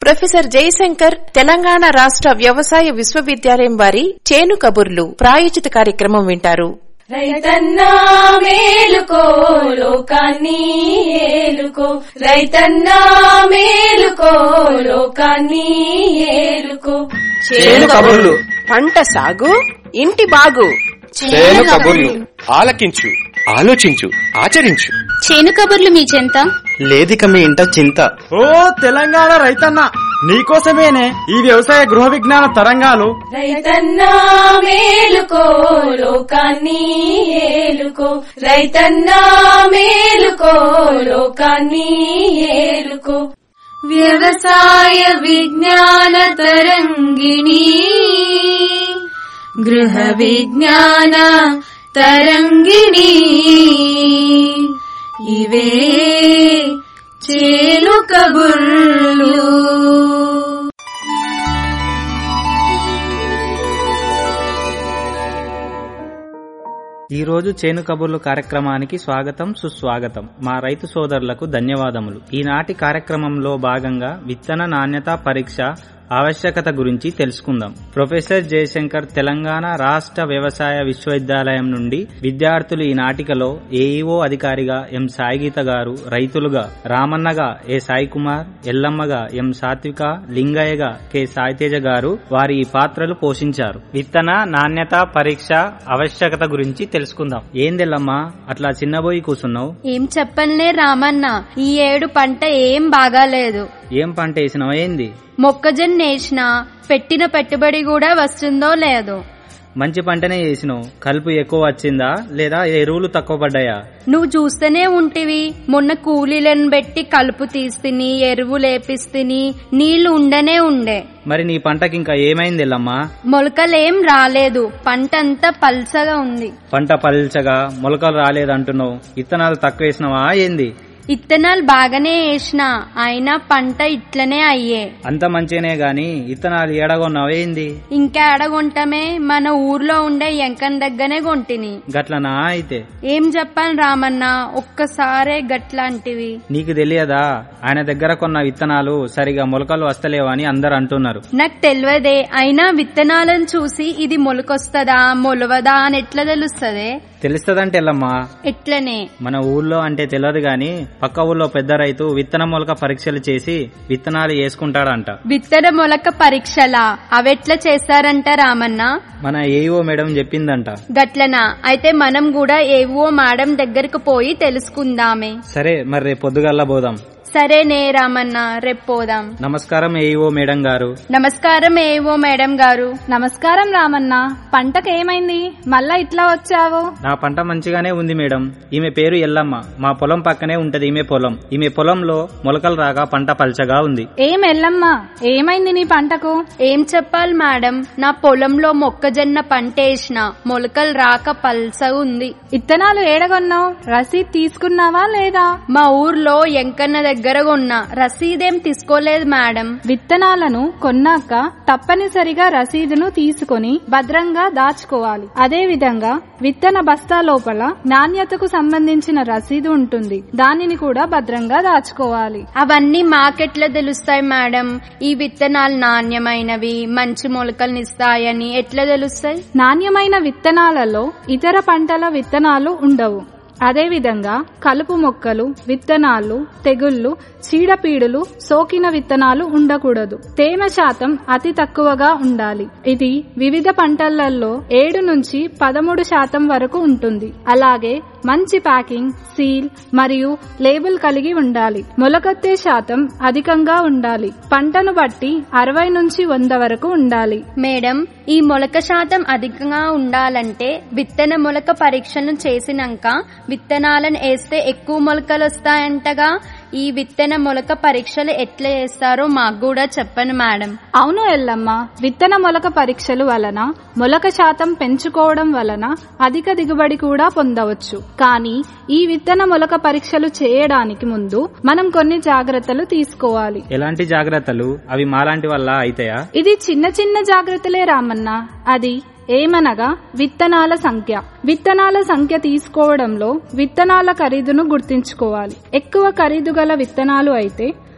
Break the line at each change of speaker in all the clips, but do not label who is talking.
professor Jayashankar Telangana రాష్ట్ర వ్యవసాయ విశ్వవిద్యాలయం వారి చేను కబుర్లు ప్రాయోజిత కార్యక్రమం వింటారు
రైతన్నా మేలుకో లోకాన్ని ఏలుకో రైతన్నా మేలుకో లోకాన్ని ఏలుకో
చేను కబుర్లు
పంట సాగు ఇంటి బాగు
చేను కబుర్లు ఆలకించు ఆలోచించు ఆచరించు
చేను కబుర్లు మీ చెంత
లేదిక మీ ఇంట చింత
ఓ తెలంగాణ రైతన్న నీకోసమేనే ఈ వ్యవసాయ గృహ విజ్ఞాన తరంగాలు
రైతన్నా మేలుకో లోకాన్ని ఏలుకో రైతన్నా మేలుకో లోకాన్ని ఏలుకో వ్యవసాయ విజ్ఞాన తరంగిణి గృహ విజ్ఞాన తరంగిణి ఇవే చేలు కబుర్లు
ఈ రోజు చేను కబుర్లు కార్యక్రమానికి స్వాగతం సుస్వాగతం మా రైతు సోదరులకు ధన్యవాదములు ఈనాటి కార్యక్రమంలో భాగంగా విత్తన నాణ్యత పరీక్ష ఆవశ్యకత గురించి తెలుసుకుందాం ప్రొఫెసర్ జయశంకర్ తెలంగాణ రాష్ట్ర వ్యవసాయ విశ్వవిద్యాలయం నుండి విద్యార్థులు ఈ నాటికలో ఏఈఓ అధికారిగా ఎం సాయిగీత గారు రైతులుగా రామన్నగా ఏ సాయి కుమార్ ఎల్లమ్మగా ఎం సాత్విక లింగయ్యగా కె సాయితేజ గారు వారి ఈ పాత్రలు పోషించారు విత్తన నాణ్యత పరీక్ష ఆవశ్యకత గురించి తెలుసుకుందాం ఏందెల్లమ్మా అట్లా చిన్నబోయి కూసున్నావు
ఏం చెప్పనులే రామన్న ఈ ఏడు పంట ఏం బాగాలేదు
ఏం పంట వేసినావు ఏంది
మొక్కజొన్న వేసినా పెట్టిన పెట్టుబడి కూడా వస్తుందో లేదో
మంచి పంటనే వేసినావు కలుపు ఎక్కువ వచ్చిందా లేదా ఎరువులు తక్కువ పడ్డాయా
నువ్వు చూస్తూనే ఉంటివి మొన్న కూలీలను పెట్టి కలుపు తీస్తిని ఎరువు లేపిస్తిని నీళ్లు ఉండనే ఉండే
మరి నీ పంటకి ఇంకా ఏమైంది ఎల్లమ్మా
మొలకలేం రాలేదు పంట అంతా పల్సగా ఉంది
పంట పల్చగా మొలకలు రాలేదంటున్నావు ఇత్తనాలు తక్కువ వేసినావా ఏంది
ఇత్తనాలు బాగానే వేసినా అయినా పంట ఇట్లనే అయ్యే
అంత మంచిగానే గాని ఇత్తనాలు ఏడగొన్నావా ఏంది
ఇంకా ఎడగొంటమే మన ఊర్లో ఉండే ఎంకన్ దగ్గరనే కొంటిని
గట్లనా అయితే
ఏం చెప్పాను రామన్న ఒక్కసారే గట్లాంటివి
నీకు తెలియదా ఆయన దగ్గర కొన్న విత్తనాలు సరిగా మొలకలు వస్తలేవని అందరు అంటున్నారు
నాకు తెలియదే అయినా విత్తనాలను చూసి ఇది మొలకొస్తదా మొలవదా అని ఎట్లా తెలుస్తదే
తెలుస్తదంటే ఎల్లమ్మా
ఎట్లనే
మన ఊళ్ళో అంటే తెలియదు గాని పక్క ఊళ్ళో పెద్ద రైతు విత్తన మొలక పరీక్షలు చేసి విత్తనాలు వేసుకుంటాడంట
విత్తన మొలక పరీక్షలా అవెట్లా చేస్తారంట రామన్న
మన ఏఈఓ మేడం చెప్పిందంట
గట్లనా అయితే మనం కూడా ఏవో మేడం దగ్గరకు పోయి తెలుసుకుందామే
సరే మరి రేపు పొద్దుగల్లా పోదాం
సరేనే రామన్న రేపు పోదాం
నమస్కారం ఏఈఓ మేడం గారు
నమస్కారం ఏవో మేడం గారు
నమస్కారం రామన్న పంటకు ఏమైంది మళ్ళా ఇట్లా వచ్చావు
నా పంట మంచిగానే ఉంది మేడం ఈమె పేరు ఎల్లమ్మ మా పొలం పక్కనే ఉంటది ఈమె పొలం ఈమె పొలంలో మొలకలు రాగా పంట పల్చగా ఉంది
ఏం ఎల్లమ్మా ఏమైంది నీ పంటకు
ఏం చెప్పాలి మేడం నా పొలంలో మొక్కజొన్న పంటేసిన మొలకలు రాక పల్సగా ఉంది
ఇత్తనాలు ఏడగొన్నావు రసీద్ తీసుకున్నావా లేదా
మా ఊర్లో ఎంకన్న దగ్గర కొన్న రసీదేం తీసుకోలేదు మేడం
విత్తనాలను కొన్నాక తప్పనిసరిగా రసీదును తీసుకొని భద్రంగా దాచుకోవాలి అదే విధంగా విత్తన బస్తా లోపల నాణ్యతకు సంబంధించిన రసీదు ఉంటుంది దానిని కూడా భద్రంగా దాచుకోవాలి
అవన్నీ మాకెట్లా తెలుస్తాయి మేడం ఈ విత్తనాలు నాణ్యమైనవి మంచి మొలకల్నిస్తాయని ఎట్లా తెలుస్తాయి
నాణ్యమైన విత్తనాలలో ఇతర పంటల విత్తనాలు ఉండవు అదేవిధంగా కలుపు మొక్కలు విత్తనాలు తెగుళ్లు చీడపీడులు సోకిన విత్తనాలు ఉండకూడదు తేమ శాతం అతి తక్కువగా ఉండాలి ఇది వివిధ పంటలలో ఏడు నుంచి పదమూడు శాతం వరకు ఉంటుంది అలాగే మంచి ప్యాకింగ్ సీల్ మరియు లేబుల్ కలిగి ఉండాలి మొలకత్తే శాతం అధికంగా ఉండాలి పంటను బట్టి అరవై నుంచి వంద వరకు ఉండాలి
మేడం ఈ మొలక శాతం అధికంగా ఉండాలంటే విత్తన మొలక పరీక్షను చేసినాక విత్తనాలను వేస్తే ఎక్కువ మొలకలు వస్తాయంటగా ఈ విత్తన మొలక పరీక్షలు ఎట్లా చేస్తారో మాకు కూడా చెప్పను మేడం
అవును ఎల్లమ్మ విత్తన మొలక పరీక్షలు వలన మొలక శాతం పెంచుకోవడం వలన అధిక దిగుబడి కూడా పొందవచ్చు కానీ ఈ విత్తన మొలక పరీక్షలు చేయడానికి ముందు మనం కొన్ని జాగ్రత్తలు తీసుకోవాలి
ఎలాంటి జాగ్రత్తలు అవి మాలాంటి వల్ల అయితాయా
ఇది చిన్న చిన్న జాగ్రత్తలే రామన్న అది ఏమనగా విత్తనాల సంఖ్య విత్తనాల సంఖ్య తీసుకోవడంలో విత్తనాల ఖరీదును గుర్తించుకోవాలి ఎక్కువ ఖరీదు గల విత్తనాలు అయితే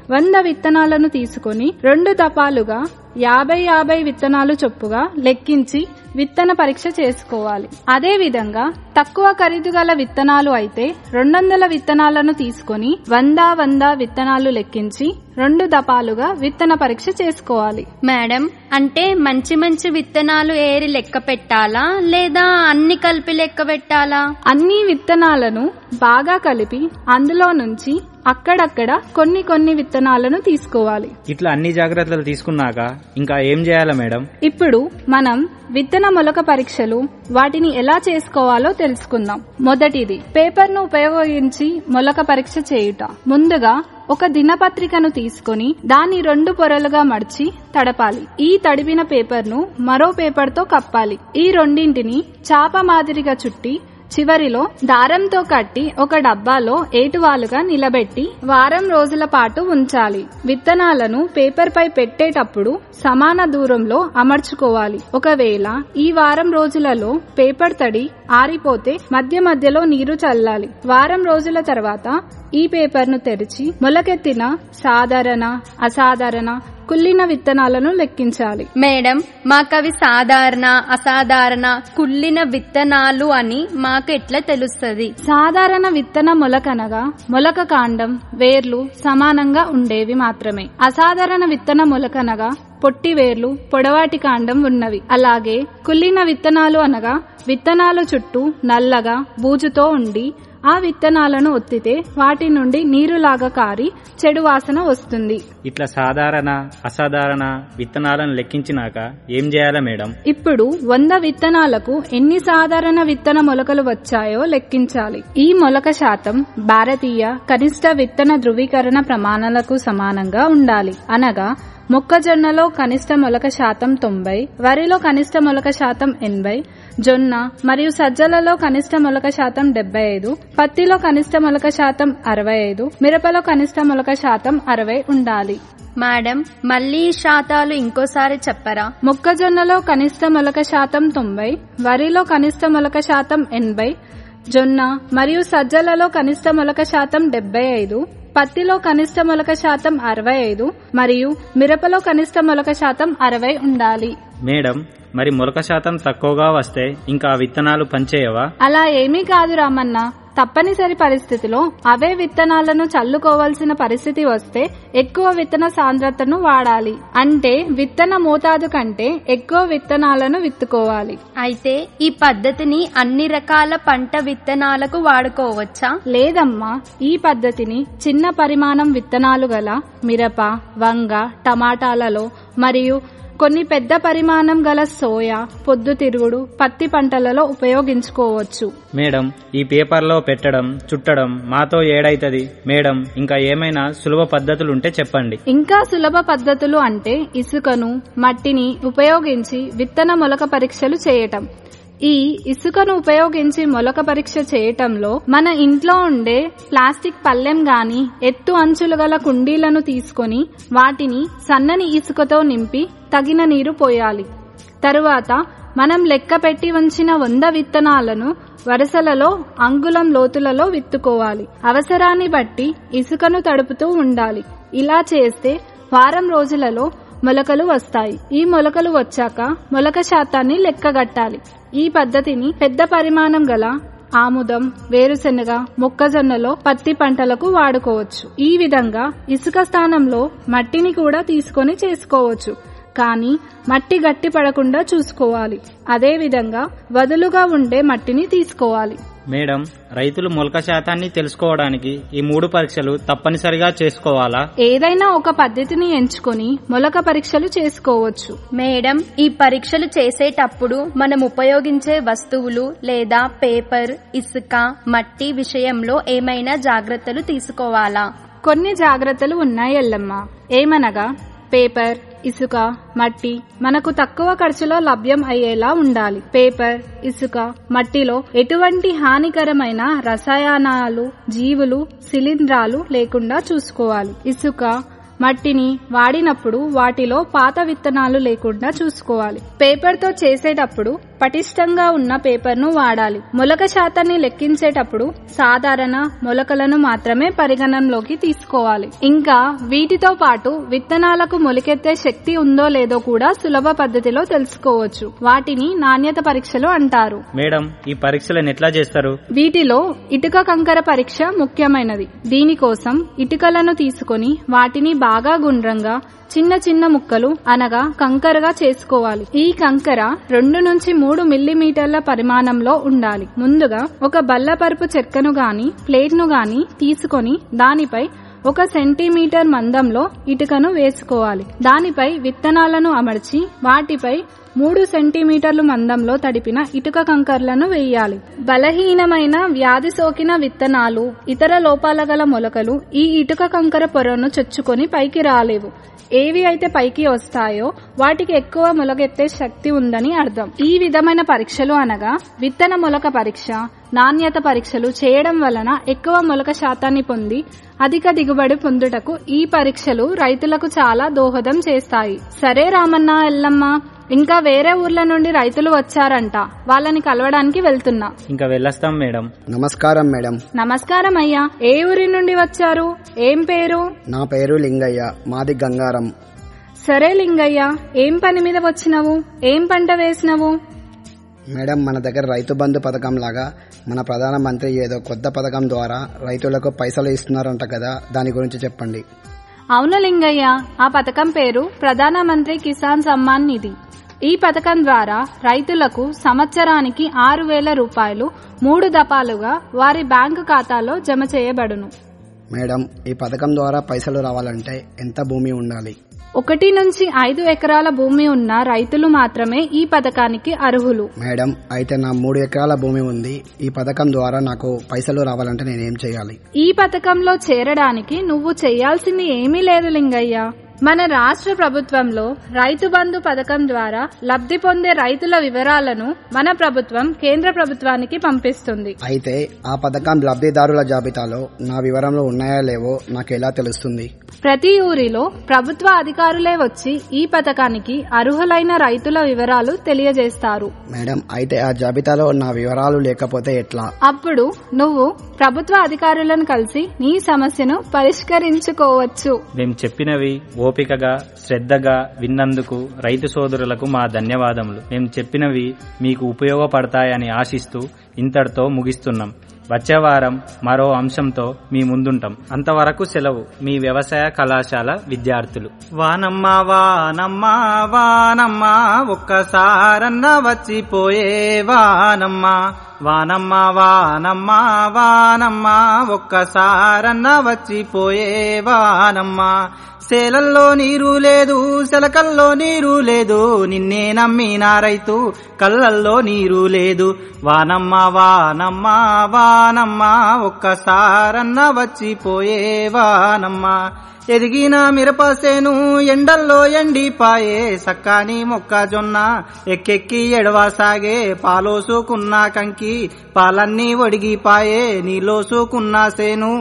వంద విత్తనాలను తీసుకొని రెండు దపాలుగా యాభై యాభై విత్తనాలు చొప్పుగా లెక్కించి విత్తన పరీక్ష చేసుకోవాలి అదే విధంగా తక్కువ ఖరీదు గల విత్తనాలు అయితే రెండొందల విత్తనాలను తీసుకొని వంద వంద విత్తనాలు లెక్కించి రెండు దపాలుగా విత్తన పరీక్ష చేసుకోవాలి
మేడం అంటే మంచి మంచి విత్తనాలు ఏరి లెక్క పెట్టాలా లేదా అన్ని కలిపి లెక్క పెట్టాలా
అన్ని విత్తనాలను బాగా కలిపి అందులో నుంచి అక్కడక్కడ కొన్ని కొన్ని విత్తనాలను తీసుకోవాలి
ఇట్లా అన్ని జాగ్రత్తలు తీసుకున్నాక ఇంకా ఏం చేయాలా మేడం
ఇప్పుడు మనం విత్తన మొలక పరీక్షలు వాటిని ఎలా చేసుకోవాలో తెలుసుకుందాం మొదటిది పేపర్ ను ఉపయోగించి మొలక పరీక్ష చేయుట ముందుగా ఒక దినపత్రికను తీసుకొని దాన్ని రెండు పొరలుగా మడిచి తడపాలి ఈ తడిపిన పేపర్ ను మరో పేపర్ తో కప్పాలి ఈ రెండింటిని చాప మాదిరిగా చుట్టి చివరిలో దారంతో కట్టి ఒక డబ్బాలో ఏటువాలుగా నిలబెట్టి వారం రోజుల పాటు ఉంచాలి విత్తనాలను పేపర్ పై పెట్టేటప్పుడు సమాన దూరంలో అమర్చుకోవాలి ఒకవేళ ఈ వారం రోజులలో పేపర్ తడి ఆరిపోతే మధ్య మధ్యలో నీరు చల్లాలి వారం రోజుల తర్వాత ఈ పేపర్ ను తెరిచి మొలకెత్తిన సాధారణ అసాధారణ కుళ్ళిన విత్తనాలను లెక్కించాలి
మేడం మాకవి సాధారణ అసాధారణ కుళ్ళిన విత్తనాలు అని మాకు ఎట్లా తెలుస్తుంది
సాధారణ విత్తన మొలకనగా మొలక కాండం వేర్లు సమానంగా ఉండేవి మాత్రమే అసాధారణ విత్తన మొలకనగా పొట్టి వేర్లు పొడవాటి కాండం ఉన్నవి అలాగే కుళ్ళిన విత్తనాలు అనగా విత్తనాలు చుట్టూ నల్లగా బూజుతో ఉండి ఆ విత్తనాలను ఒత్తితే వాటి నుండి నీరులాగా కారి చెడు వాసన వస్తుంది
ఇట్లా సాధారణ అసాధారణ విత్తనాలను లెక్కించినాక ఏం చేయాలా మేడం
ఇప్పుడు వంద విత్తనాలకు ఎన్ని సాధారణ విత్తన మొలకలు వచ్చాయో లెక్కించాలి ఈ మొలక శాతం భారతీయ కనిష్ట విత్తన ధృవీకరణ ప్రమాణాలకు సమానంగా ఉండాలి అనగా మొక్కజొన్నలో కనిష్ట మొలక శాతం తొంభై వరిలో కనిష్ట మొలక శాతం ఎనభై జొన్న మరియు సజ్జలలో కనిష్ట మొలక శాతం డెబ్బై ఐదు పత్తిలో కనిష్ట మొలక శాతం అరవై ఐదు మిరపలో కనిష్ట మొలక శాతం అరవై ఉండాలి
మేడం మళ్ళీ ఈ శాతాలు ఇంకోసారి చెప్పరా
మొక్కజొన్నలో కనిష్ట మొలక శాతం తొంభై వరిలో కనిష్ట మొలక శాతం ఎనభై జొన్న మరియు సజ్జలలో కనిష్ట మొలక శాతం డెబ్బై ఐదు పత్తిలో కనిష్ట మొలక శాతం అరవై ఐదు మరియు మిరపలో కనిష్ట మొలక శాతం అరవై ఉండాలి
మేడం మరి మొలక శాతం తక్కువగా వస్తే ఇంకా ఆ విత్తనాలు పనిచేయవా
అలా ఏమీ కాదు రామన్న తప్పనిసరి పరిస్థితిలో అవే విత్తనాలను చల్లుకోవాల్సిన పరిస్థితి వస్తే ఎక్కువ విత్తన సాంద్రతను వాడాలి అంటే విత్తన మోతాదు కంటే ఎక్కువ విత్తనాలను విత్తుకోవాలి
అయితే ఈ పద్ధతిని అన్ని రకాల పంట విత్తనాలకు వాడుకోవచ్చా
లేదమ్మా ఈ పద్ధతిని చిన్న పరిమాణం విత్తనాలు గల మిరప వంగ టమాటాలలో మరియు కొన్ని పెద్ద పరిమాణం గల సోయా పొద్దుతిరుగుడు పత్తి పంటలలో ఉపయోగించుకోవచ్చు
మేడం ఈ పేపర్లో పెట్టడం చుట్టడం మాతో ఏడైతది మేడం ఇంకా ఏమైనా సులభ పద్ధతులుంటే చెప్పండి
ఇంకా సులభ పద్ధతులు అంటే ఇసుకను మట్టిని ఉపయోగించి విత్తన మొలక పరీక్షలు చేయటం ఈ ఇసుకను ఉపయోగించి మొలక పరీక్ష చేయటంలో మన ఇంట్లో ఉండే ప్లాస్టిక్ పల్లెం గాని ఎత్తు అంచులు గల కుండీలను తీసుకొని వాటిని సన్నని ఇసుకతో నింపి తగిన నీరు పోయాలి తరువాత మనం లెక్క పెట్టి ఉంచిన వంద విత్తనాలను వరుసలలో అంగుళం లోతులలో విత్తుకోవాలి అవసరాన్ని బట్టి ఇసుకను తడుపుతూ ఉండాలి ఇలా చేస్తే వారం రోజులలో మొలకలు వస్తాయి ఈ మొలకలు వచ్చాక మొలక శాతాన్ని లెక్కగట్టాలి ఈ పద్ధతిని పెద్ద పరిమాణం గల ఆముదం వేరుశెనగ మొక్కజొన్నలో పత్తి పంటలకు వాడుకోవచ్చు ఈ విధంగా ఇసుక స్థానంలో మట్టిని కూడా తీసుకొని చేసుకోవచ్చు కానీ మట్టి గట్టి పడకుండా చూసుకోవాలి అదే విధంగా వదులుగా ఉండే మట్టిని తీసుకోవాలి
మేడం రైతులు మొలక శాతాన్ని తెలుసుకోవడానికి ఈ మూడు పరీక్షలు తప్పనిసరిగా చేసుకోవాలా
ఏదైనా ఒక పద్ధతిని ఎంచుకొని మొలక పరీక్షలు చేసుకోవచ్చు
మేడం ఈ పరీక్షలు చేసేటప్పుడు మనం ఉపయోగించే వస్తువులు లేదా పేపర్ ఇసుక మట్టి విషయంలో ఏమైనా జాగ్రత్తలు తీసుకోవాలా
కొన్ని జాగ్రత్తలు ఉన్నాయి ఎల్లమ్మ ఏమనగా పేపర్ ఇసుక మట్టి మనకు తక్కువ ఖర్చులో లభ్యం అయ్యేలా ఉండాలి పేపర్ ఇసుక మట్టిలో ఎటువంటి హానికరమైన రసాయనాలు జీవులు శిలీంధ్రాలు లేకుండా చూసుకోవాలి ఇసుక మట్టిని వాడినప్పుడు వాటిలో పాత విత్తనాలు లేకుండా చూసుకోవాలి పేపర్ తో చేసేటప్పుడు పటిష్టంగా ఉన్న పేపర్ను వాడాలి మొలక శాతాన్ని లెక్కించేటప్పుడు సాధారణ మొలకలను మాత్రమే పరిగణనలోకి తీసుకోవాలి ఇంకా వీటితో పాటు విత్తనాలకు మొలకెత్తే శక్తి ఉందో లేదో కూడా సులభ పద్ధతిలో తెలుసుకోవచ్చు వాటిని నాణ్యత పరీక్షలు అంటారు
మేడం ఈ పరీక్షలను ఎట్లా చేస్తారు
వీటిలో ఇటుక కంకర పరీక్ష ముఖ్యమైనది దీనికోసం ఇటుకలను తీసుకొని వాటిని బాగా గుండ్రంగా చిన్న చిన్న ముక్కలు అనగా కంకరగా చేసుకోవాలి ఈ కంకర రెండు నుంచి మూడు మిల్లీమీటర్ల పరిమాణంలో ఉండాలి ముందుగా ఒక బల్లపరుపు చెక్కను గాని ప్లేట్ ను గాని తీసుకొని దానిపై ఒక సెంటీమీటర్ మందంలో ఇటుకను వేసుకోవాలి దానిపై విత్తనాలను అమర్చి వాటిపై మూడు సెంటీమీటర్లు మందంలో తడిపిన ఇటుక కంకర్లను వేయాలి బలహీనమైన వ్యాధి సోకిన విత్తనాలు ఇతర లోపాల గల మొలకలు ఈ ఇటుక కంకర పొరను చొచ్చుకొని పైకి రాలేవు ఏవి అయితే పైకి వస్తాయో వాటికి ఎక్కువ మొలకెత్తే శక్తి ఉందని అర్థం ఈ విధమైన పరీక్షలు అనగా విత్తన మొలక పరీక్ష నాణ్యత పరీక్షలు చేయడం వలన ఎక్కువ మొలక శాతాన్ని పొంది అధిక దిగుబడి పొందుటకు ఈ పరీక్షలు రైతులకు చాలా దోహదం చేస్తాయి సరే రామన్న ఎల్లమ్మ ఇంకా వేరే ఊర్ల నుండి రైతులు వచ్చారంట వాళ్ళని కలవడానికి వెళ్తున్నా
ఇంకా వెళ్ళొస్తాం మేడం
నమస్కారం మేడం
నమస్కారం అయ్యా ఏ ఊరి నుండి వచ్చారు ఏం పేరు
నా పేరు లింగయ్య మాది గంగారం
సరే లింగయ్య ఏం పని మీద వచ్చినవు ఏం పంట వేసినవు
మేడం మన దగ్గర రైతు బంధు పథకం లాగా మన ప్రధానమంత్రి ఏదో కొత్త పథకం ద్వారా రైతులకు పైసలు ఇస్తున్నారంట కదా దాని గురించి చెప్పండి
అవును లింగయ్య ఆ పథకం పేరు ప్రధానమంత్రి కిసాన్ సమ్మాన్ నిధి ఈ పథకం ద్వారా రైతులకు సంవత్సరానికి ఆరు వేల రూపాయలు మూడు దఫాలుగా వారి బ్యాంకు ఖాతాలో జమ చేయబడును
మేడం ఈ పథకం ద్వారా పైసలు రావాలంటే ఎంత భూమి ఉండాలి
ఒకటి నుంచి ఐదు ఎకరాల భూమి ఉన్న రైతులు మాత్రమే ఈ పథకానికి అర్హులు
మేడం అయితే నా మూడు ఎకరాల భూమి ఉంది ఈ పథకం ద్వారా నాకు పైసలు రావాలంటే నేనేం చేయాలి
ఈ పథకంలో చేరడానికి నువ్వు చేయాల్సింది ఏమీ లేదు లింగయ్య మన రాష్ట్ర ప్రభుత్వంలో రైతు బంధు పథకం ద్వారా లబ్ధి పొందే రైతుల వివరాలను మన ప్రభుత్వం కేంద్ర ప్రభుత్వానికి పంపిస్తుంది
అయితే ఆ పథకం లబ్ధిదారుల జాబితాలో నా వివరంలో ఉన్నాయా లేవో నాకు ఎలా తెలుస్తుంది
ప్రతి ఊరిలో ప్రభుత్వ అధికారులే వచ్చి ఈ పథకానికి అర్హులైన రైతుల వివరాలు తెలియజేస్తారు
మేడం అయితే ఆ జాబితాలో నా వివరాలు లేకపోతే ఎట్లా
అప్పుడు నువ్వు ప్రభుత్వ అధికారులను కలిసి నీ సమస్యను పరిష్కరించుకోవచ్చు
మేము చెప్పినవి ఓపికగా శ్రద్ధగా విన్నందుకు రైతు సోదరులకు మా ధన్యవాదములు మేము చెప్పినవి మీకు ఉపయోగపడతాయని ఆశిస్తూ ఇంతటితో ముగిస్తున్నాం వచ్చే వారం మరో అంశంతో మీ ముందుంటాం అంతవరకు సెలవు మీ వ్యవసాయ కళాశాల విద్యార్థులు వానమ్మ వానమ్మ వానమ్మ ఒక్కసారన్న వచ్చిపోయే వానమ్మ వానమ్మ వానమ్మ వానమ్మ ఒక్కసారన్న వచ్చిపోయే వానమ్మ సేలల్లో నీరు లేదు సెలకల్లో నీరు లేదు నిన్నే నమ్మిన రైతు కళ్ళల్లో నీరు లేదు వానమ్మ వానమ్మ వానమ్మ ఒక్కసారన్న వచ్చిపోయే వానమ్మ ఎదిగిన మిరపసేను ఎండల్లో ఎండిపాయే సక్కాని మొక్కజొన్న ఎక్కెక్కి ఎడవసాగే పాలోసుకున్న కంకి పాలన్నీ ఒడిగిపాయే నీలోసుకున్న సేను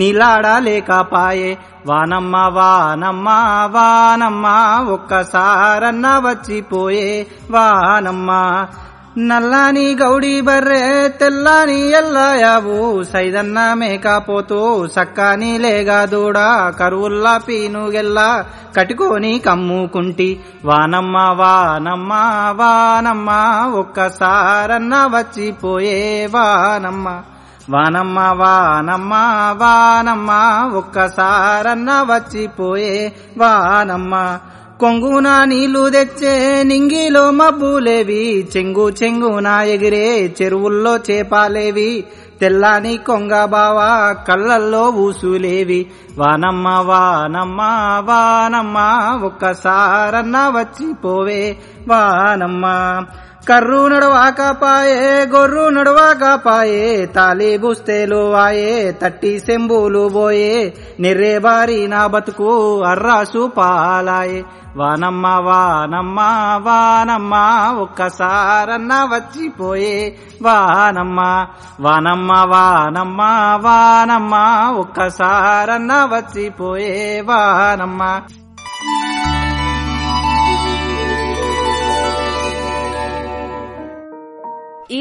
నీలాడలేకపాయే వానమ్మ వానమ్మ వానమ్మ ఒక్కసారన్న వచ్చిపోయే వానమ్మ నల్లాని గౌడి బర్రె తెల్లాని ఎల్లాయావు సైదన్న మేకపోతూ సక్కాని లేగా దూడ కరువుల్లా పీనుగెల్లా కట్టుకొని కమ్ముకుంటి వానమ్మ వానమ్మ వానమ్మ ఒక్కసారన్న వచ్చిపోయే వానమ్మ వానమ్మ వానమ్మ వానమ్మ ఒక్కసారన్న వచ్చిపోయే వానమ్మ కొంగున నీళ్లు తెచ్చే నింగిలో మబ్బులేవి చెంగు చెంగున ఎగిరే చెరువుల్లో చేపాలేవి తెల్లాని కొంగ బావా కళ్ళల్లో ఊసులేవి వానమ్మ వానమ్మ వానమ్మ ఒక్కసారన్న వచ్చిపోవే వానమ్మ కర్రు నడవాకపాయే గొర్రు నడవాకపాయే తాలి బుస్తేలు వాయే తట్టి సెంబులు బోయే నెర్రే బారి నా బతుకు అర్రాసు పాలాయే వానమ్మ వానమ్మ వానమ్మ ఒక్కసారన్న వచ్చిపోయే వానమ్మ వానమ్మ వానమ్మ వానమ్మ ఒక్కసారన్న వచ్చిపోయే వానమ్మ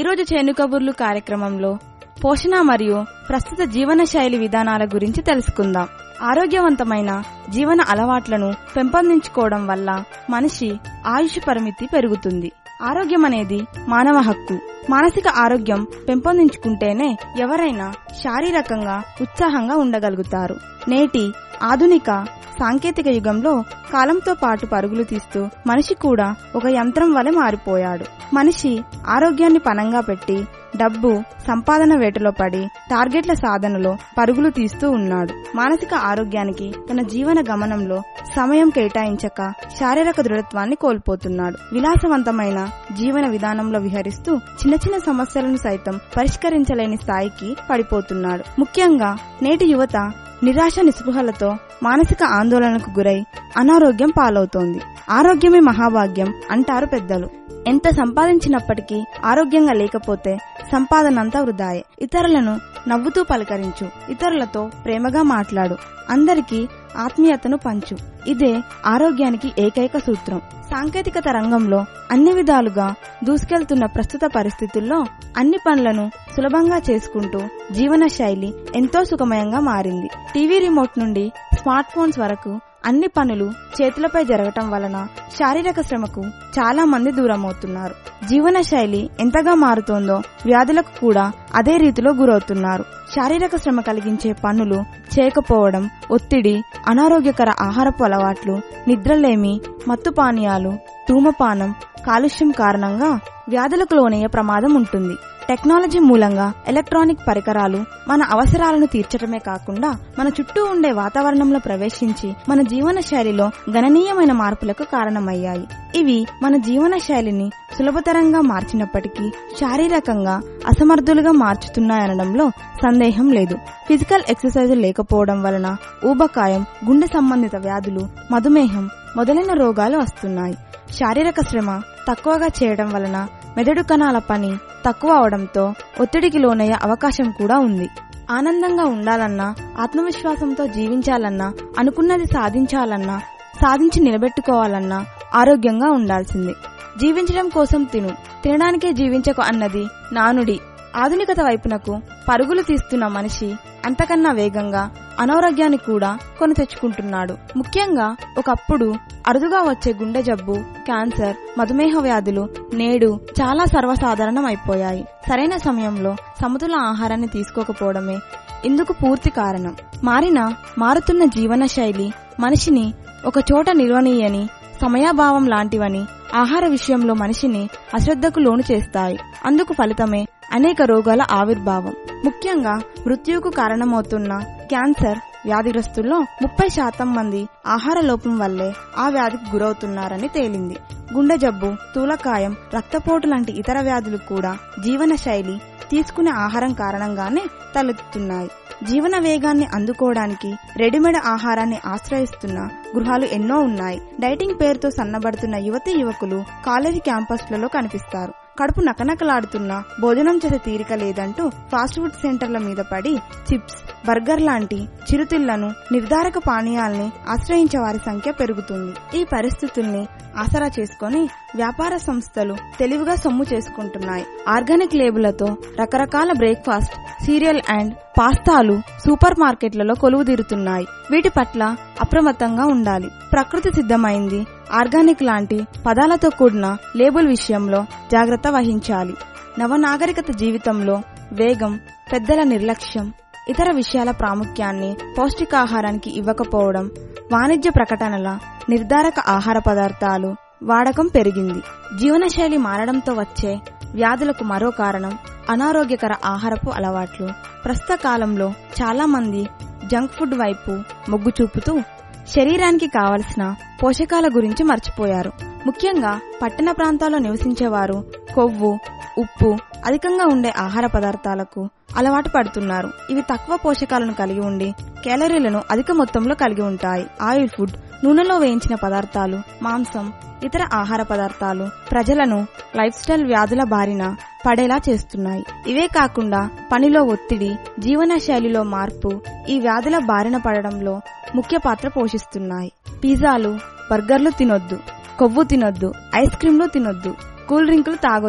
ఈరోజు చేను కబుర్లు కార్యక్రమంలో పోషణ మరియు ప్రస్తుత జీవన శైలి విధానాల గురించి తెలుసుకుందాం ఆరోగ్యవంతమైన జీవన అలవాట్లను పెంపొందించుకోవడం వల్ల మనిషి ఆయుష్ పరిమితి పెరుగుతుంది ఆరోగ్యం అనేది మానవ హక్కు మానసిక ఆరోగ్యం పెంపొందించుకుంటేనే ఎవరైనా శారీరకంగా ఉత్సాహంగా ఉండగలుగుతారు నేటి ఆధునిక సాంకేతిక యుగంలో కాలంతో పాటు పరుగులు తీస్తూ మనిషి కూడా ఒక యంత్రం వలె మారిపోయాడు మనిషి ఆరోగ్యాన్ని పనంగా పెట్టి డబ్బు సంపాదన వేటలో పడి టార్గెట్ల సాధనలో పరుగులు తీస్తూ ఉన్నాడు మానసిక ఆరోగ్యానికి తన జీవన గమనంలో సమయం కేటాయించక శారీరక దృఢత్వాన్ని కోల్పోతున్నాడు విలాసవంతమైన జీవన విధానంలో విహరిస్తూ చిన్న చిన్న సమస్యలను సైతం పరిష్కరించలేని స్థాయికి పడిపోతున్నాడు ముఖ్యంగా నేటి యువత నిరాశ నిస్పృహలతో మానసిక ఆందోళనకు గురై అనారోగ్యం పాలవుతోంది ఆరోగ్యమే మహాభాగ్యం అంటారు పెద్దలు ఎంత సంపాదించినప్పటికీ ఆరోగ్యంగా లేకపోతే సంపాదనంతా వృధాయే ఇతరులను నవ్వుతూ పలకరించు ఇతరులతో ప్రేమగా మాట్లాడు అందరికీ ఆత్మీయతను పంచు ఇదే ఆరోగ్యానికి ఏకైక సూత్రం సాంకేతికత రంగంలో అన్ని విధాలుగా దూసుకెళ్తున్న ప్రస్తుత పరిస్థితుల్లో అన్ని పనులను సులభంగా చేసుకుంటూ జీవన శైలి ఎంతో సుఖమయంగా మారింది టీవీ రిమోట్ నుండి స్మార్ట్ ఫోన్స్ వరకు అన్ని పనులు చేతులపై జరగటం వలన శారీరక శ్రమకు చాలా మంది దూరమవుతున్నారు జీవన శైలి ఎంతగా మారుతోందో వ్యాధులకు కూడా అదే రీతిలో గురవుతున్నారు శారీరక శ్రమ కలిగించే పనులు చేయకపోవడం ఒత్తిడి అనారోగ్యకర ఆహారపు అలవాట్లు నిద్రలేమి మత్తు పానీయాలు ధూమపానం కాలుష్యం కారణంగా వ్యాధులకు లోనయ్యే ప్రమాదం ఉంటుంది టెక్నాలజీ మూలంగా ఎలక్ట్రానిక్ పరికరాలు మన అవసరాలను తీర్చడమే కాకుండా మన చుట్టూ ఉండే వాతావరణంలో ప్రవేశించి మన జీవన శైలిలో గణనీయమైన మార్పులకు కారణమయ్యాయి ఇవి మన జీవన శైలిని సులభతరంగా మార్చినప్పటికీ శారీరకంగా అసమర్థులుగా మార్చుతున్నాయనడంలో సందేహం లేదు ఫిజికల్ ఎక్సర్సైజ్ లేకపోవడం వలన ఊబకాయం గుండె సంబంధిత వ్యాధులు మధుమేహం మొదలైన రోగాలు వస్తున్నాయి శారీరక శ్రమ తక్కువగా చేయడం వలన మెదడు కణాల పని తక్కువ అవడంతో ఒత్తిడికి లోనయ్యే అవకాశం కూడా ఉంది ఆనందంగా ఉండాలన్నా ఆత్మవిశ్వాసంతో జీవించాలన్నా అనుకున్నది సాధించాలన్నా సాధించి నిలబెట్టుకోవాలన్నా ఆరోగ్యంగా ఉండాల్సింది జీవించడం కోసం తిను తినడానికే జీవించకు అన్నది నానుడి ఆధునికత వైపునకు పరుగులు తీస్తున్న మనిషి అంతకన్నా వేగంగా అనారోగ్యాన్ని కూడా కొని తెచ్చుకుంటున్నాడు ముఖ్యంగా ఒకప్పుడు అరుదుగా వచ్చే గుండె జబ్బు క్యాన్సర్ మధుమేహ వ్యాధులు నేడు చాలా సర్వసాధారణం అయిపోయాయి సరైన సమయంలో సమతుల ఆహారాన్ని తీసుకోకపోవడమే ఇందుకు పూర్తి కారణం మారిన మారుతున్న జీవన శైలి మనిషిని ఒక చోట నిల్వనీయని సమయాభావం లాంటివని ఆహార విషయంలో మనిషిని అశ్రద్ధకు లోను చేస్తాయి అందుకు ఫలితమే అనేక రోగాల ఆవిర్భావం ముఖ్యంగా మృత్యువుకు కారణమవుతున్న క్యాన్సర్ వ్యాధిగ్రస్తుల్లో ముప్పై శాతం మంది ఆహార లోపం వల్లే ఆ వ్యాధికి గురవుతున్నారని తేలింది గుండె జబ్బు స్థూలకాయం రక్తపోటు లాంటి ఇతర వ్యాధులు కూడా జీవన శైలి తీసుకునే ఆహారం కారణంగానే తలెత్తుతున్నాయి జీవన వేగాన్ని అందుకోవడానికి రెడీమేడ్ ఆహారాన్ని ఆశ్రయిస్తున్న గృహాలు ఎన్నో ఉన్నాయి డైటింగ్ పేరుతో సన్నబడుతున్న యువతీ యువకులు కాలేజీ క్యాంపస్లలో కనిపిస్తారు కడుపు నకనకలాడుతున్నా భోజనం చేసే తీరిక లేదంటూ ఫాస్ట్ ఫుడ్ సెంటర్ల మీద పడి చిప్స్ బర్గర్ లాంటి చిరుతిళ్లను నిర్ధారక పానీయాల్ని ఆశ్రయించే వారి సంఖ్య పెరుగుతుంది ఈ పరిస్థితుల్ని ఆసరా చేసుకొని వ్యాపార సంస్థలు తెలివిగా సొమ్ము చేసుకుంటున్నాయి ఆర్గానిక్ లేబులతో రకరకాల బ్రేక్ఫాస్ట్ సీరియల్ అండ్ పాస్తాలు సూపర్ మార్కెట్లలో కొలువుదీరుతున్నాయి వీటి పట్ల అప్రమత్తంగా ఉండాలి ప్రకృతి సిద్ధమైంది ఆర్గానిక్ లాంటి పదాలతో కూడిన లేబుల్ విషయంలో జాగ్రత్త వహించాలి నవనాగరికత జీవితంలో వేగం పెద్దల నిర్లక్ష్యం ఇతర విషయాల ప్రాముఖ్యాన్ని పౌష్టికాహారానికి ఇవ్వకపోవడం వాణిజ్య ప్రకటనల నిర్ధారక ఆహార పదార్థాలు వాడకం పెరిగింది జీవనశైలి మారడంతో వచ్చే వ్యాధులకు మరో కారణం అనారోగ్యకర ఆహారపు అలవాట్లు ప్రస్తుత కాలంలో చాలా మంది జంక్ ఫుడ్ వైపు మొగ్గు చూపుతూ శరీరానికి కావలసిన పోషకాల గురించి మర్చిపోయారు ముఖ్యంగా పట్టణ ప్రాంతాల్లో నివసించేవారు కొవ్వు ఉప్పు అధికంగా ఉండే ఆహార పదార్థాలకు అలవాటు పడుతున్నారు ఇవి తక్కువ పోషకాలను కలిగి ఉండి కేలరీలను అధిక మొత్తంలో కలిగి ఉంటాయి ఆయిల్ ఫుడ్ నూనెలో వేయించిన పదార్థాలు మాంసం ఇతర ఆహార పదార్థాలు ప్రజలను లైఫ్ స్టైల్ వ్యాధుల బారిన పడేలా చేస్తున్నాయి ఇవే కాకుండా పనిలో ఒత్తిడి జీవన శైలిలో మార్పు ఈ వ్యాధుల బారిన పడడంలో ముఖ్య పాత్ర పోషిస్తున్నాయి పిజ్జాలు బర్గర్లు తినొద్దు కొవ్వు తినొద్దు ఐస్ క్రీంలు తినొద్దు కూల్ డ్రింకులు తాగొద్దు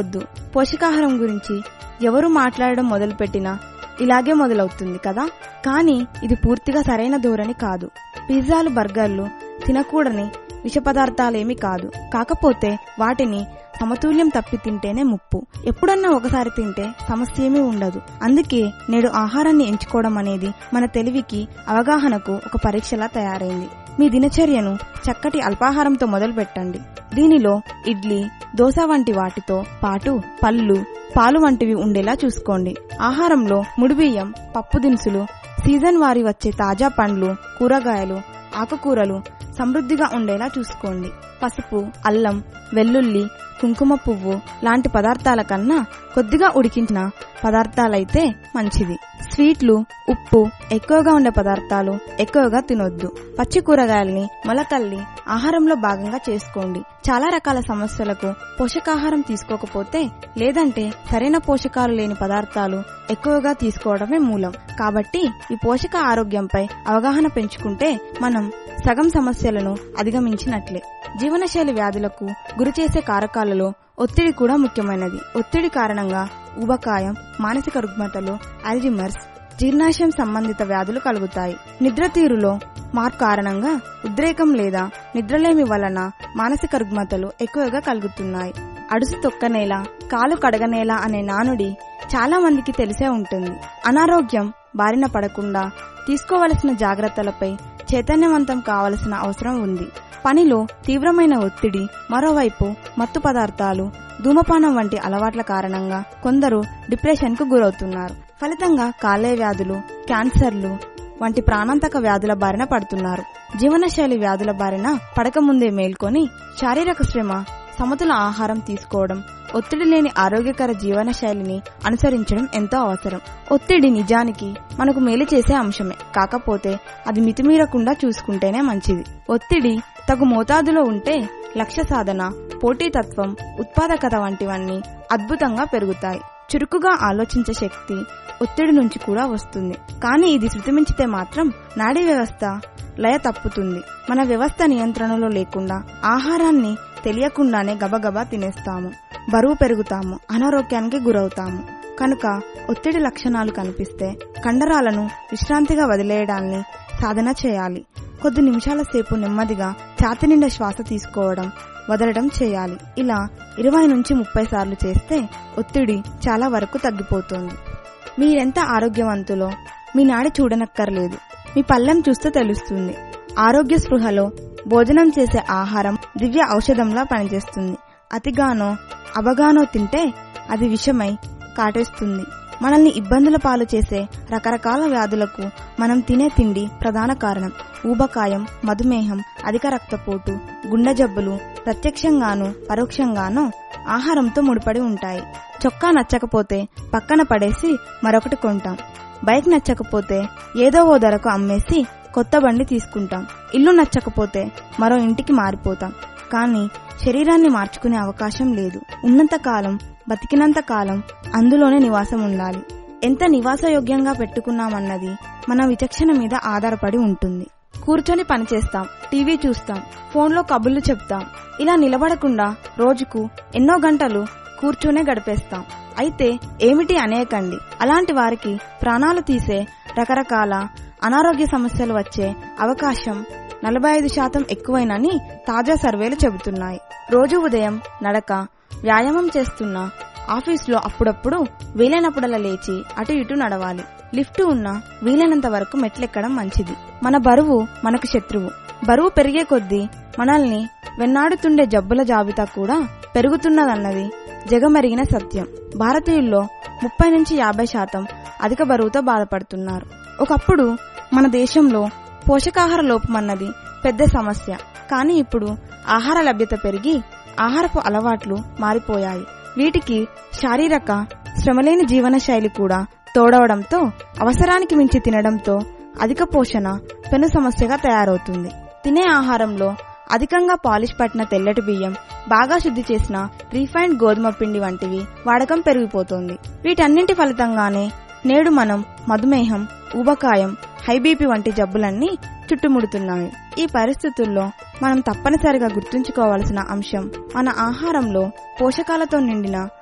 పోషకాహారం గురించి ఎవరు మాట్లాడడం మొదలుపెట్టినా ఇలాగే మొదలవుతుంది కదా కానీ ఇది పూర్తిగా సరైన ధోరణి కాదు పిజ్జాలు బర్గర్లు తినకూడని విష పదార్థాలేమీ కాదు కాకపోతే వాటిని సమతుల్యం తప్పి తింటేనే ముప్పు ఎప్పుడన్నా ఒకసారి తింటే సమస్య ఏమీ ఉండదు అందుకే నేడు ఆహారాన్ని ఎంచుకోవడం అనేది మన తెలివికి అవగాహనకు ఒక పరీక్షలా తయారైంది మీ దినచర్యను చక్కటి అల్పాహారంతో మొదలు పెట్టండి దీనిలో ఇడ్లీ దోశ వంటి వాటితో పాటు పళ్ళు పాలు వంటివి ఉండేలా చూసుకోండి ఆహారంలో ముడిబియ్యం పప్పు దినుసులు సీజన్ వారి వచ్చే తాజా పండ్లు కూరగాయలు ఆకుకూరలు సమృద్ధిగా ఉండేలా చూసుకోండి పసుపు అల్లం వెల్లుల్లి కుంకుమ పువ్వు లాంటి పదార్థాల కన్నా కొద్దిగా ఉడికించిన పదార్థాలైతే మంచిది స్వీట్లు ఉప్పు ఎక్కువగా ఉండే పదార్థాలు ఎక్కువగా తినొద్దు పచ్చి కూరగాయల్ని మొలకల్ని ఆహారంలో భాగంగా చేసుకోండి చాలా రకాల సమస్యలకు పోషకాహారం తీసుకోకపోతే లేదంటే సరైన పోషకాలు లేని పదార్థాలు ఎక్కువగా తీసుకోవడమే మూలం కాబట్టి ఈ పోషక ఆరోగ్యంపై అవగాహన పెంచుకుంటే మనం సగం సమస్యలను అధిగమించినట్లే జీవనశైలి వ్యాధులకు గురిచేసే కారకాలలో ఒత్తిడి కూడా ముఖ్యమైనది ఒత్తిడి కారణంగా ఊబకాయం మానసిక రుగ్మతలు అల్జిమర్స్ జీర్ణాశయం సంబంధిత వ్యాధులు కలుగుతాయి నిద్ర తీరులో మార్పు కారణంగా ఉద్రేకం లేదా నిద్రలేమి వలన మానసిక రుగ్మతలు ఎక్కువగా కలుగుతున్నాయి అడుసు తొక్కనేల కాలు కడగనేల అనే నానుడి చాలా మందికి తెలిసే ఉంటుంది అనారోగ్యం బారిన పడకుండా తీసుకోవలసిన జాగ్రత్తలపై చైతన్యవంతం కావలసిన అవసరం ఉంది పనిలో తీవ్రమైన ఒత్తిడి మరోవైపు మత్తు పదార్థాలు ధూమపానం వంటి అలవాట్ల కారణంగా కొందరు డిప్రెషన్ కు గురవుతున్నారు ఫలితంగా కాలేయ వ్యాధులు క్యాన్సర్లు వంటి ప్రాణాంతక వ్యాధుల బారిన పడుతున్నారు జీవనశైలి వ్యాధుల బారిన పడకముందే మేల్కొని శారీరక శ్రమ సమతుల ఆహారం తీసుకోవడం ఒత్తిడి లేని ఆరోగ్యకర జీవన శైలిని అనుసరించడం ఎంతో అవసరం ఒత్తిడి నిజానికి మనకు మేలు చేసే అంశమే కాకపోతే అది మితిమీరకుండా చూసుకుంటేనే మంచిది ఒత్తిడి తగు మోతాదులో ఉంటే లక్ష్య సాధన పోటీతత్వం ఉత్పాదకత వంటివన్నీ అద్భుతంగా పెరుగుతాయి చురుకుగా ఆలోచించే శక్తి ఒత్తిడి నుంచి కూడా వస్తుంది కానీ ఇది శృతిమించితే మాత్రం నాడీ వ్యవస్థ లయ తప్పుతుంది మన వ్యవస్థ నియంత్రణలో లేకుండా ఆహారాన్ని తెలియకుండానే గబగబా తినేస్తాము బరువు పెరుగుతాము అనారోగ్యానికి గురవుతాము కనుక ఒత్తిడి లక్షణాలు కనిపిస్తే కండరాలను విశ్రాంతిగా వదిలేయడాన్ని సాధన చేయాలి కొద్ది నిమిషాల సేపు నెమ్మదిగా ఛాతి నిండా శ్వాస తీసుకోవడం వదలడం చేయాలి ఇలా ఇరవై నుంచి ముప్పై సార్లు చేస్తే ఒత్తిడి చాలా వరకు తగ్గిపోతుంది మీరెంత ఆరోగ్యవంతులో మీ నాడి చూడనక్కర్లేదు మీ పళ్ళెం చూస్తే తెలుస్తుంది ఆరోగ్య స్పృహలో భోజనం చేసే ఆహారం దివ్య ఔషధంలా పనిచేస్తుంది అతిగానో అవగానో తింటే అది విషమై కాటేస్తుంది మనల్ని ఇబ్బందుల పాలు చేసే రకరకాల వ్యాధులకు మనం తినే తిండి ప్రధాన కారణం ఊబకాయం మధుమేహం అధిక రక్తపోటు గుండె జబ్బులు ప్రత్యక్షంగానూ పరోక్షంగానూ ఆహారంతో ముడిపడి ఉంటాయి చొక్కా నచ్చకపోతే పక్కన పడేసి మరొకటి కొంటాం బైక్ నచ్చకపోతే ఏదో ఓ ధరకు అమ్మేసి కొత్త బండి తీసుకుంటాం ఇల్లు నచ్చకపోతే మరో ఇంటికి మారిపోతాం కానీ శరీరాన్ని మార్చుకునే అవకాశం లేదు ఉన్నంత కాలం బతికినంత కాలం అందులోనే నివాసం ఉండాలి ఎంత నివాసయోగ్యంగా పెట్టుకున్నామన్నది మన విచక్షణ మీద ఆధారపడి ఉంటుంది కూర్చొని పనిచేస్తాం టీవీ చూస్తాం ఫోన్లో కబుర్లు చెప్తాం ఇలా నిలబడకుండా రోజుకు ఎన్నో గంటలు కూర్చొనే గడిపేస్తాం అయితే ఏమిటి అనేకండి అలాంటి వారికి ప్రాణాలు తీసే రకరకాల అనారోగ్య సమస్యలు వచ్చే అవకాశం నలభై ఐదు శాతం ఎక్కువైనని తాజా సర్వేలు చెబుతున్నాయి రోజు ఉదయం నడక వ్యాయామం చేస్తున్న ఆఫీసులో అప్పుడప్పుడు వీలైనప్పుడలా లేచి అటు ఇటు నడవాలి లిఫ్ట్ ఉన్న వీలైనంత వరకు మెట్లెక్కడం మంచిది మన బరువు మనకు శత్రువు బరువు పెరిగే కొద్దీ మనల్ని వెన్నాడుతుండే జబ్బుల జాబితా కూడా పెరుగుతున్నదన్నది జగమెరిగిన సత్యం భారతీయుల్లో ముప్పై నుంచి యాభై శాతం అధిక బరువుతో బాధపడుతున్నారు ఒకప్పుడు మన దేశంలో పోషకాహార లోపమన్నది పెద్ద సమస్య కానీ ఇప్పుడు ఆహార లభ్యత పెరిగి ఆహారపు అలవాట్లు మారిపోయాయి వీటికి శారీరక శ్రమలేని జీవన శైలి కూడా తోడవడంతో అవసరానికి మించి తినడంతో అధిక పోషణ పెను సమస్యగా తయారవుతుంది తినే ఆహారంలో అధికంగా పాలిష్ పట్టిన తెల్లటి బియ్యం బాగా శుద్ధి చేసిన రీఫైన్డ్ గోధుమ పిండి వంటివి వాడకం పెరిగిపోతోంది వీటన్నింటి ఫలితంగానే నేడు మనం మధుమేహం ఊబకాయం హై బీపీ వంటి జబ్బులన్నీ చుట్టుముడుతున్నాయి ఈ పరిస్థితుల్లో మనం తప్పనిసరిగా గుర్తుంచుకోవాల్సిన అంశం మన ఆహారంలో పోషకాలతో నిండిన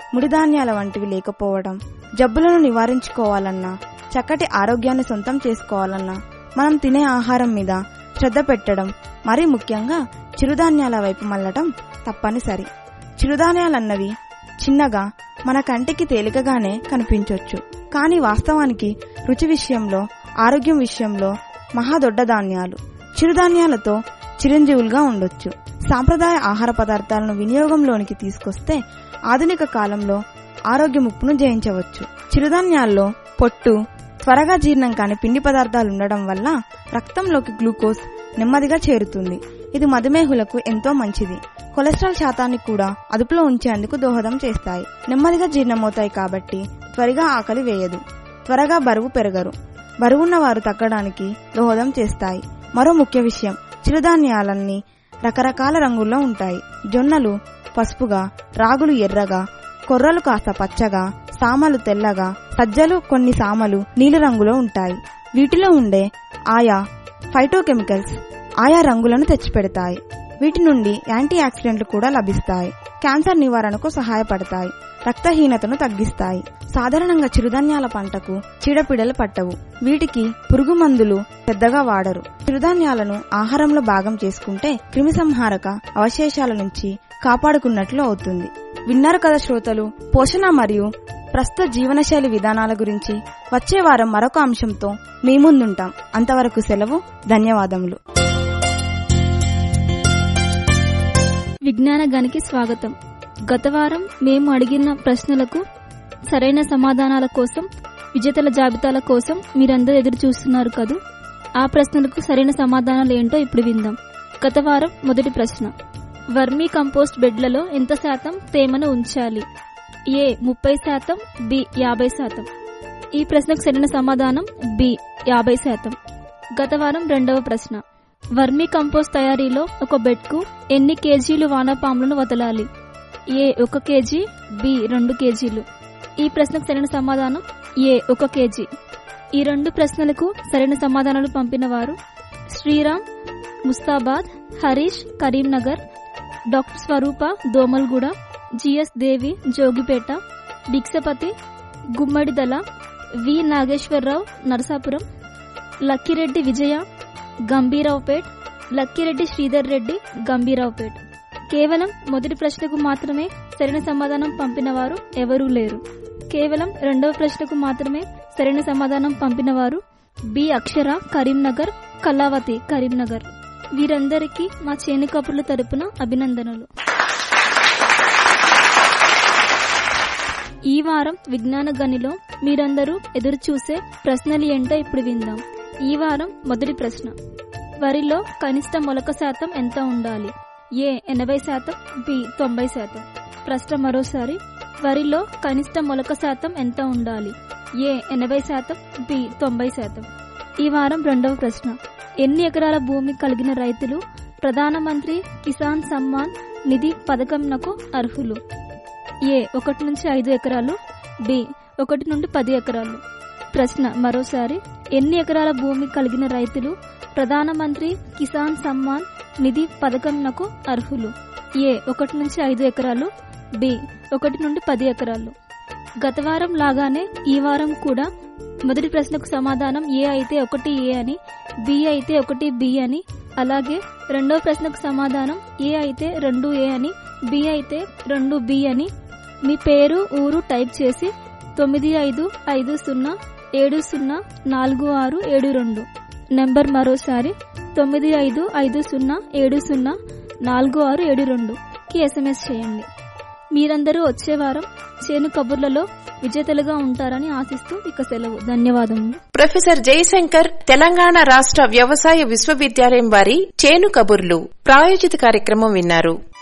ముడిధాన్యాల వంటివి లేకపోవడం జబ్బులను నివారించుకోవాలన్నా చక్కటి ఆరోగ్యాన్ని సొంతం చేసుకోవాలన్నా మనం తినే ఆహారం మీద శ్రద్ధ పెట్టడం మరీ ముఖ్యంగా చిరుధాన్యాల వైపు మళ్ళటం తప్పనిసరి చిరుధాన్యాలన్నవి చిన్నగా మన కంటికి తేలికగానే కనిపించొచ్చు కానీ వాస్తవానికి రుచి విషయంలో ఆరోగ్యం విషయంలో మహాదొడ్డ ధాన్యాలు చిరుధాన్యాలతో చిరంజీవులుగా ఉండొచ్చు సాంప్రదాయ ఆహార పదార్థాలను వినియోగంలోనికి తీసుకొస్తే ఆధునిక కాలంలో ఆరోగ్య ముప్పును జయించవచ్చు చిరుధాన్యాల్లో పొట్టు త్వరగా జీర్ణం కాని పిండి పదార్థాలు ఉండడం వల్ల రక్తంలోకి గ్లూకోజ్ నెమ్మదిగా చేరుతుంది ఇది మధుమేహులకు ఎంతో మంచిది కొలెస్ట్రాల్ శాతాన్ని కూడా అదుపులో ఉంచేందుకు దోహదం చేస్తాయి నెమ్మదిగా జీర్ణమవుతాయి కాబట్టి త్వరగా ఆకలి వేయదు త్వరగా బరువు పెరగరు బరువున్న వారు తగ్గడానికి దోహదం చేస్తాయి మరో ముఖ్య విషయం చిరుధాన్యాలన్నీ రకరకాల రంగుల్లో ఉంటాయి జొన్నలు పసుపుగా రాగులు ఎర్రగా కొర్రలు కాస్త పచ్చగా సామలు తెల్లగా సజ్జలు కొన్ని సామలు నీలిరంగులో ఉంటాయి వీటిలో ఉండే ఆయా ఫైటోకెమికల్స్ ఆయా రంగులను తెచ్చిపెడతాయి వీటి నుండి యాంటీ ఆక్సిడెంట్లు కూడా లభిస్తాయి క్యాన్సర్ నివారణకు సహాయపడతాయి రక్తహీనతను తగ్గిస్తాయి సాధారణంగా చిరుధాన్యాల పంటకు చీడపీడలు పట్టవు వీటికి పురుగు మందులు పెద్దగా వాడరు చిరుధాన్యాలను ఆహారంలో భాగం చేసుకుంటే క్రిమిసంహారక అవశేషాల నుంచి కాపాడుకున్నట్లు అవుతుంది విన్నారు కదా శ్రోతలు పోషణ మరియు ప్రస్తుత జీవనశైలి విధానాల గురించి వచ్చే వారం మరొక అంశంతో మీ ముందుంటాం అంతవరకు సెలవు ధన్యవాదములు
విజ్ఞాన గనికి స్వాగతం గత వారం మేము అడిగిన ప్రశ్నలకు సరైన సమాధానాల కోసం విజేతల జాబితాల కోసం మీరందరూ ఎదురు చూస్తున్నారు కదూ ఆ ప్రశ్నలకు సరైన సమాధానాలు ఏంటో ఇప్పుడు విందాం గత వారం మొదటి ప్రశ్న వర్మీ కంపోస్ట్ బెడ్లలో ఎంత శాతం తేమను ఉంచాలి ఏ ముప్పై శాతం బి యాభై శాతం ఈ ప్రశ్నకు సరైన సమాధానం బి యాభై శాతం గత వారం రెండవ ప్రశ్న వర్మీ కంపోస్ట్ తయారీలో ఒక బెడ్కు ఎన్ని కేజీలు వానపాములను వదలాలి ఏ ఒక కేజీ బి రెండు కేజీలు ఈ ప్రశ్నకు సరైన సమాధానం ఏ ఒక కేజీ ఈ రెండు ప్రశ్నలకు సరైన సమాధానాలు పంపిన వారు Sriram Mustabad Harish Karimnagar doctor Swaroopa Domalguda G S Devi Jogipet Bhikshapathi Gummadidala V Nageswararao Narasapuram Lakkireddy Vijaya Gambhiraopet Lakkireddy Sridhar Reddy Gambhiraopet కేవలం మొదటి ప్రశ్నకు మాత్రమే సరైన సమాధానం పంపిన వారు ఎవరూ లేరు కేవలం రెండవ ప్రశ్నకు మాత్రమే సరైన సమాధానం పంపిన వారు బి అక్షర కరీంనగర్ కళావతి కరీంనగర్ వీరందరికీ మా చేను కపుర్ల తరపున అభినందనలు ఈ వారం విజ్ఞాన గనిలో మీరందరూ ఎదురు చూసే ప్రశ్నలు ఏంటో ఇప్పుడు విందాం ఈ వారం మొదటి ప్రశ్న వరిలో కనిష్ట మొలక శాతం ఎంత ఉండాలి ఏ ఎనభై శాతం బి తొంభై శాతం ప్రశ్న మరోసారి వరిలో కనిష్ట మొలక శాతం ఎంత ఉండాలి ఏ ఎనభై శాతం బి తొంభై శాతం ఈ వారం రెండవ ప్రశ్న ఎన్ని ఎకరాల భూమి కలిగిన రైతులు ప్రధానమంత్రి కిసాన్ సమ్మాన్ నిధి పథకంనకు అర్హులు ఏ ఒకటి నుంచి ఐదు ఎకరాలు బి ఒకటి నుండి పది ఎకరాలు ప్రశ్న మరోసారి ఎన్ని ఎకరాల భూమి కలిగిన రైతులు ప్రధానమంత్రి కిసాన్ సమ్మాన్ నిధి పథకంనకు అర్హులు ఏ ఒకటి నుంచి ఐదు ఎకరాలు బి ఒకటి నుండి పది ఎకరాలు గత వారం లాగానే ఈ వారం కూడా మొదటి ప్రశ్నకు సమాధానం ఏ అయితే ఒకటి ఏ అని బి అయితే ఒకటి బి అని అలాగే రెండవ ప్రశ్నకు సమాధానం ఏ అయితే రెండు ఏ అని బి అయితే రెండు బి అని మీ పేరు ఊరు టైప్ చేసి తొమ్మిది ఐదు ఐదు సున్నా ఏడు సున్నా నాలుగు ఆరు ఏడు రెండు నెంబర్ మరోసారి తొమ్మిది ఐదు ఐదు సున్నా ఏడు సున్నా నాలుగు ఆరు ఏడు రెండుకి ఎస్ఎంఎస్ చేయండి మీరందరూ వచ్చే వారం చేను కబుర్లలో విజేతలుగా ఉంటారని ఆశిస్తూ ఇక సెలవు ధన్యవాదములు
ప్రొఫెసర్ జయశంకర్ తెలంగాణ రాష్ట్ర వ్యవసాయ విశ్వవిద్యాలయం వారి చేను కబుర్లు ప్రాయోజిత కార్యక్రమం విన్నారు